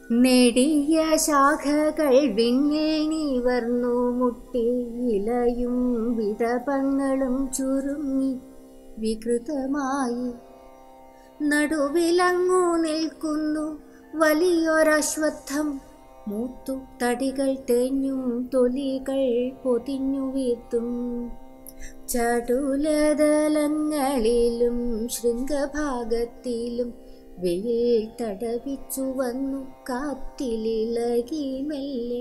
നെടിയ ശാഖകൾ വിണ്ണിൽ നിവർന്നു മുട്ടി ഇലയും വിടപങ്ങളും ചുരുങ്ങി വികൃതമായി നടുവിലങ്ങു നിൽക്കുന്നു വലിയൊരശ്വത്ഥം മൂത്തു തടികൾ തേഞ്ഞും തൊലികൾ പൊതിഞ്ഞു വീത്തും ചടുലതലങ്ങളിലും ശൃംഗഭാഗത്തിലും വെയിൽ തടവിച്ചു വന്നു കാറ്റിലിളകി മെല്ലെ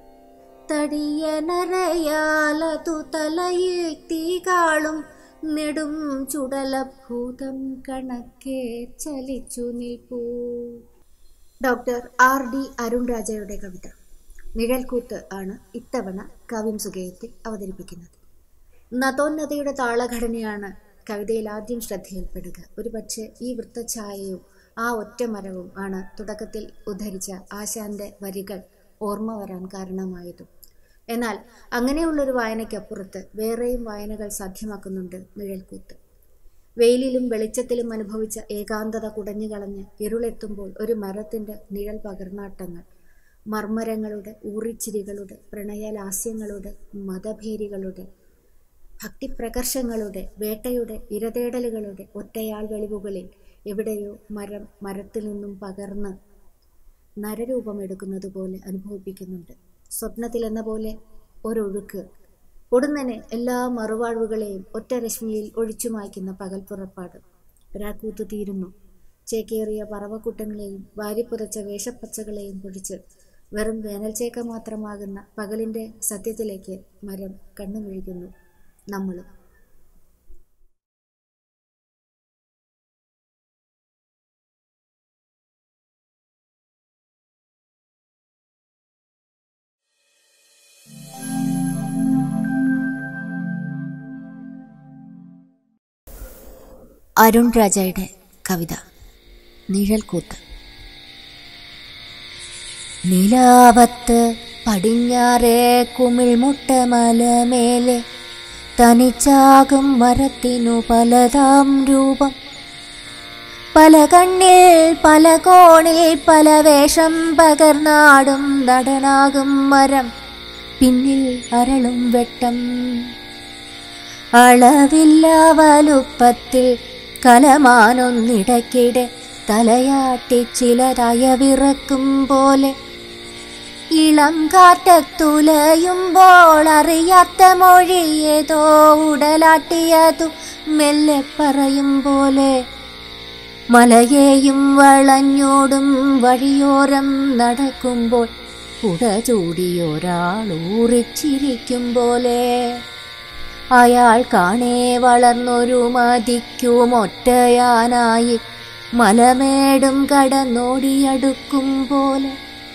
തടിയനറയാലതു തലയിൽ തീ കാളും നെടും ചുടലഭൂതം കണക്കെ ചലിച്ചു നിൽപ്പൂ ഡോക്ടർ ആർ ഡി അരുൺ രാജയുടെ കവിത നിഴൽക്കൂത്ത് ആണ് ഇത്തവണ കവിം സുഗയത്തിൽ അവതരിപ്പിക്കുന്നത് നതോന്നതയുടെ താളഘടനയാണ് കവിതയിൽ ആദ്യം ശ്രദ്ധയിൽപ്പെടുക ഒരുപക്ഷെ ഈ വൃത്തഛായയും ആ ഒറ്റമരവും ആണ് തുടക്കത്തിൽ ഉദ്ധരിച്ച ആശാന്റെ വരികൾ ഓർമ്മ വരാൻ കാരണമായതും എന്നാൽ അങ്ങനെയുള്ളൊരു വായനയ്ക്കപ്പുറത്ത് വേറെയും വായനകൾ സാധ്യമാക്കുന്നുണ്ട് നിഴൽക്കൂത്ത് വെയിലിലും വെളിച്ചത്തിലും അനുഭവിച്ച ഏകാന്തത കുടഞ്ഞുകളഞ്ഞ് ഇരുളെത്തുമ്പോൾ ഒരു മരത്തിൻ്റെ നിഴൽ പകർന്നാട്ടങ്ങൾ മർമ്മരങ്ങളുടെ ഊറിച്ചിരികളുടെ പ്രണയലാസ്യങ്ങളുടെ മതഭേരികളുടെ ഭക്തിപ്രകർഷങ്ങളുടെ വേട്ടയുടെ ഇരതേടലുകളുടെ ഒറ്റയാൾ വെളിവുകളിൽ എവിടെയോ മരം മരത്തിൽ നിന്നും പകർന്ന് നരരൂപമെടുക്കുന്നത് പോലെ അനുഭവിപ്പിക്കുന്നുണ്ട് സ്വപ്നത്തിലെന്ന പോലെ ഒരൊഴുക്ക് ഉടനെ എല്ലാ മറുവാഴ്വുകളെയും ഒറ്റ രശ്മിയിൽ ഒഴിച്ചു മായ്ക്കുന്ന പകൽ പുറപ്പാട് രാക്കൂത്ത് തീരുന്നു ചേക്കേറിയ പറവക്കൂട്ടങ്ങളെയും വാരിപ്പുതച്ച വേഷപ്പച്ചകളെയും പൊടിച്ച് വെറും വേനൽച്ചേക്ക മാത്രമാകുന്ന പകലിൻ്റെ സത്യത്തിലേക്ക് മരം കണ്ണുമിഴിക്കുന്നു നമ്മളും അരുൺ രാജയുടെ കവിത നിഴൽക്കൂത്ത് നിലാവത്ത് പടിഞ്ഞാറേ കുമിൾമുട്ട മലമേലെ തനിച്ചാകും മരത്തിനു പലതാം രൂപം പല കണ്ണിൽ പല കോണിൽ പല വേഷം പകർന്നാടും നടനാകും മരം പിന്നിൽ അരളും വെട്ടം അളവില്ല വലുപ്പത്തിൽ കലമാനൊന്നിടയ്ക്കിടെ തലയാട്ടി ചിലരായ വിറക്കും പോലെ ഇളം കാറ്റത്തുലയുമ്പോൾ അറിയാത്ത മൊഴി ഏതോ ഉടലാട്ടിയതു മെല്ലെ പറയും പോലെ മലയെയും വളഞ്ഞോടും വഴിയോരം നടക്കുമ്പോൾ കുട ചൂടിയൊരാൾ ഊറിച്ചിരിക്കും പോലെ അയാൾ കാണേ വളർന്നൊരു മതിക്കും ഒറ്റയാനായി മലമേടും കടന്നോടിയടുക്കും പോലെ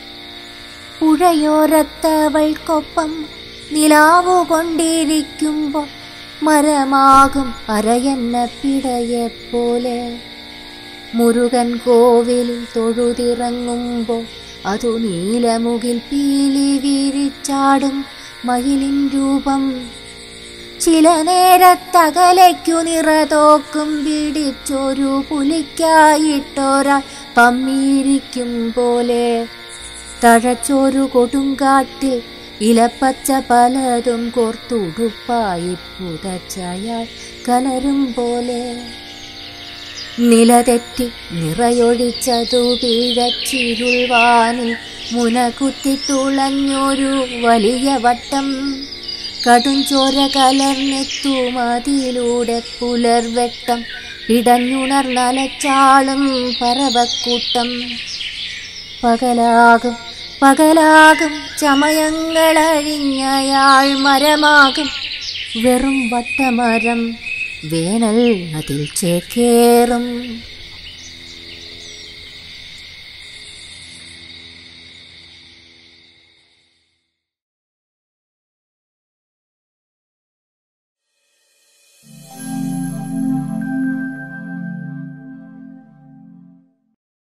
പുഴയോരത്തവൾക്കൊപ്പം നിലാവു കൊണ്ടിരിക്കുമ്പോൾ മരമാകും അരയന്ന പിടയെപ്പോലെ മുരുകൻ കോവിലിൽ തൊഴുതിറങ്ങുമ്പോൾ അതു നീലമുകിൽ പീലി വീരിച്ചാടും മയിലിൻ രൂപം ചില നേരത്തകലയ്ക്കു നിറതോക്കും പിടിച്ചൊരു പുലിക്കായിട്ടൊരാൾ പമ്മിയിരിക്കും പോലെ തഴച്ചൊരു കൊടുങ്കാട്ടിൽ ഇലപ്പച്ച പലതും കോർത്തുടുപ്പായി പുതച്ചയാൾ കലരും പോലെ നിലതെറ്റി നിറയൊഴിച്ചതു പിഴച്ചിരുൾവാനിൽ മുനകുത്തിത്തുളഞ്ഞൊരു വലിയ വട്ടം കടുംചോര കലർന്നെത്തുമതിലൂടെ പുലർവെട്ടം ഇടഞ്ഞുണർന്നലച്ചാളും പറവക്കൂട്ടം പകലാകും പകലാകും ചമയങ്ങളഴിഞ്ഞയാൾ മരമാകും വെറും വട്ടമരം വേനൽ അതിൽ ചേക്കേറും